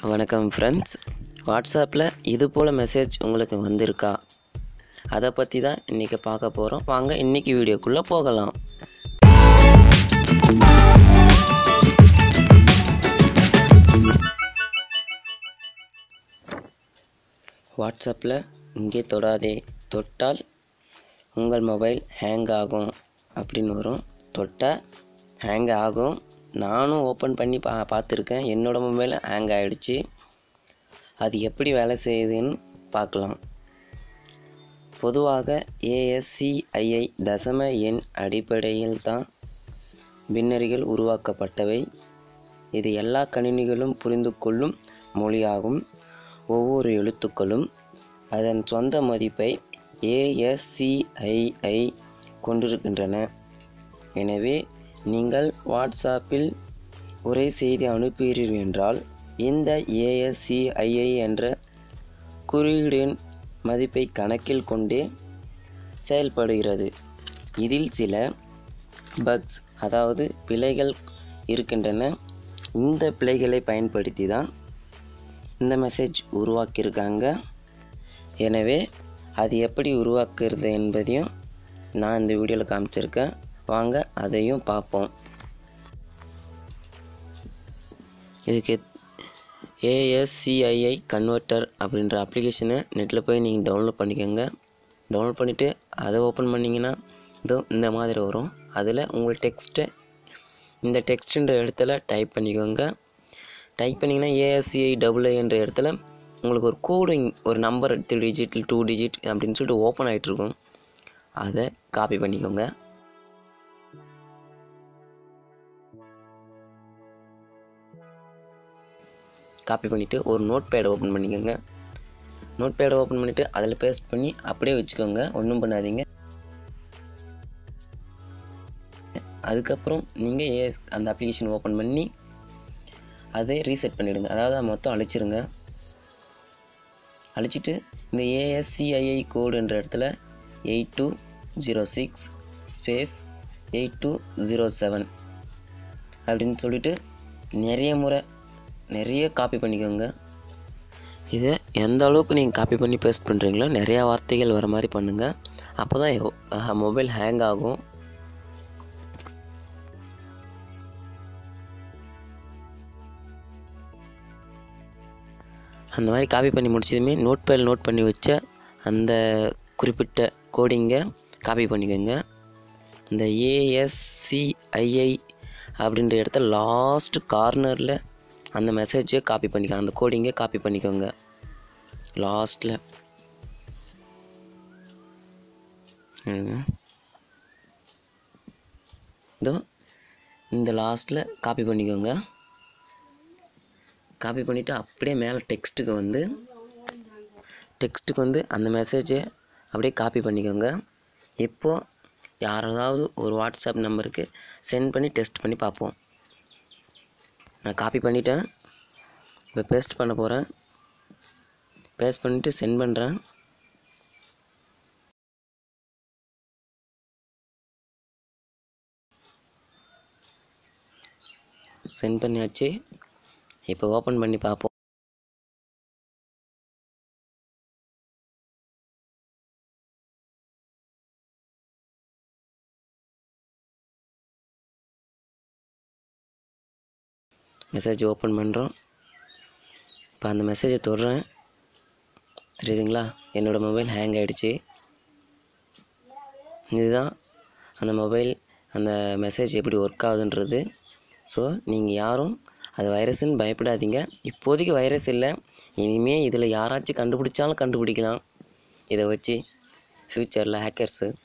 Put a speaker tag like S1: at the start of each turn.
S1: வணக்கம் ஃப்ரெண்ட்ஸ் வாட்ஸ்அப்பில் இது போல் மெசேஜ் உங்களுக்கு வந்திருக்கா அதை பற்றி தான் இன்றைக்கி பார்க்க போகிறோம் வாங்க இன்றைக்கி வீடியோக்குள்ளே போகலாம் வாட்ஸ்அப்பில் இங்கே தொடாதே தொட்டால் உங்கள் மொபைல் ஹேங் ஆகும் அப்படின்னு வரும் தொட்டால் ஹேங் ஆகும் நானும் ஓப்பன் பண்ணி பா பார்த்துருக்கேன் என்னோடய மொபைல் ஹேங் ஆகிடுச்சு அது எப்படி வேலை செய்யுதுன்னு பார்க்கலாம் பொதுவாக ஏஎஸ்சிஐஐ தசம எண் அடிப்படையில் தான் பின்னரிகள் உருவாக்கப்பட்டவை இது எல்லா கணினிகளும் புரிந்து கொள்ளும் மொழியாகும் ஒவ்வொரு எழுத்துக்களும் அதன் சொந்த மதிப்பை ஏஎஸ்சிஐஐ கொண்டிருக்கின்றன எனவே நீங்கள் வாட்ஸ்அப்பில் ஒரே செய்தி அனுப்புகிறீர்கள் என்றால் இந்த ஏஎஸ்சிஐஐ என்ற குறியீடின் மதிப்பை கணக்கில் கொண்டே செயல்படுகிறது இதில் சில பக்ஸ் அதாவது பிழைகள் இருக்கின்றன இந்த பிழைகளை பயன்படுத்தி தான் இந்த மெசேஜ் உருவாக்கியிருக்காங்க எனவே அது எப்படி உருவாக்குறது என்பதையும் நான் இந்த வீடியோவில் காமிச்சிருக்கேன் வாங்க அதையும் பார்ப்போம் இதுக்கு ஏஎஸ்சிஐஐ கன்வெர்ட்டர் அப்படின்ற அப்ளிகேஷனை நெட்டில் போய் நீங்கள் டவுன்லோட் பண்ணிக்கோங்க டவுன்லோட் பண்ணிவிட்டு அதை ஓப்பன் பண்ணிங்கன்னா இதோ இந்த மாதிரி வரும் அதில் உங்கள் டெக்ஸ்ட்டை இந்த டெக்ஸ்ட்டுன்ற இடத்துல டைப் பண்ணிக்கோங்க டைப் பண்ணிங்கன்னா ஏஎஸ்சிஐ டபுள் என்ற இடத்துல உங்களுக்கு ஒரு கோடு ஒரு number three digit two digit அப்படின்னு சொல்லிட்டு ஓப்பன் ஆகிட்ருக்கும் அதை காப்பி பண்ணிக்கோங்க காப்பி பண்ணிவிட்டு ஒரு நோட் பேடை ஓப்பன் பண்ணிக்கோங்க நோட் பேடை ஓப்பன் பண்ணிவிட்டு அதில் பேஸ்ட் பண்ணி அப்படியே வச்சுக்கோங்க ஒன்றும் பண்ணாதீங்க அதுக்கப்புறம் நீங்கள் ஏ அந்த அப்ளிகேஷன் ஓப்பன் பண்ணி அதை ரீசெட் பண்ணிவிடுங்க அதாவது அதை மொத்தம் அழிச்சிருங்க அழிச்சிட்டு இந்த ஏஎஸ்சிஐஐ கோடுன்ற இடத்துல eight two zero six space eight two zero seven அப்படின்னு சொல்லிட்டு நிறைய முறை நிறைய காப்பி பண்ணிக்கோங்க இதை எந்த அளவுக்கு நீங்கள் காப்பி பண்ணி பேஸ்ட் பண்ணுறீங்களோ நிறையா வார்த்தைகள் வர மாதிரி பண்ணுங்கள் அப்போ தான் மொபைல் ஹேங் ஆகும் அந்த மாதிரி காப்பி பண்ணி முடிச்சதுமே நோட் பேடில் நோட் பண்ணி வச்ச அந்த குறிப்பிட்ட கோடிங்கை காப்பி பண்ணிக்கோங்க இந்த ஏஎஸ்சிஐஐ அப்படின்ற இடத்த லாஸ்ட் கார்னரில் அந்த மெசேஜை காப்பி பண்ணிக்கோங்க அந்த கோடிங்கை காப்பி பண்ணிக்கோங்க லாஸ்ட்டில் இதோ இந்த லாஸ்ட்டில் காப்பி பண்ணிக்கோங்க காப்பி பண்ணிவிட்டு அப்படியே மேலே டெக்ஸ்ட்டுக்கு வந்து டெக்ஸ்ட்டுக்கு வந்து அந்த மெசேஜை அப்படியே காப்பி பண்ணிக்கோங்க இப்போது யாராவது ஒரு வாட்ஸ்அப் நம்பருக்கு சென்ட் பண்ணி டெஸ்ட் பண்ணி பார்ப்போம் நான் காப்பி பண்ணிட்டேன் இப்போ பேஸ்ட் பண்ண போகிறேன் பேஸ்ட் பண்ணிவிட்டு சென்ட் பண்ணுறேன் சென்ட் பண்ணியாச்சு இப்போ ஓப்பன் பண்ணி பார்ப்போம் மெசேஜ் ஓப்பன் பண்ணுறோம் இப்போ அந்த மெசேஜை தொடுறேன் தெரியுதுங்களா என்னோடய மொபைல் ஹேங் ஆகிடுச்சு இதுதான் அந்த மொபைல் அந்த மெசேஜ் எப்படி ஒர்க் ஆகுதுன்றது ஸோ நீங்கள் யாரும் அது வைரஸ்ன்னு பயப்படாதீங்க இப்போதைக்கு வைரஸ் இல்லை இனிமேல் இதில் யாராச்சும் கண்டுபிடிச்சாலும் கண்டுபிடிக்கலாம் இதை வச்சு ஃப்யூச்சரில் ஹேக்கர்ஸு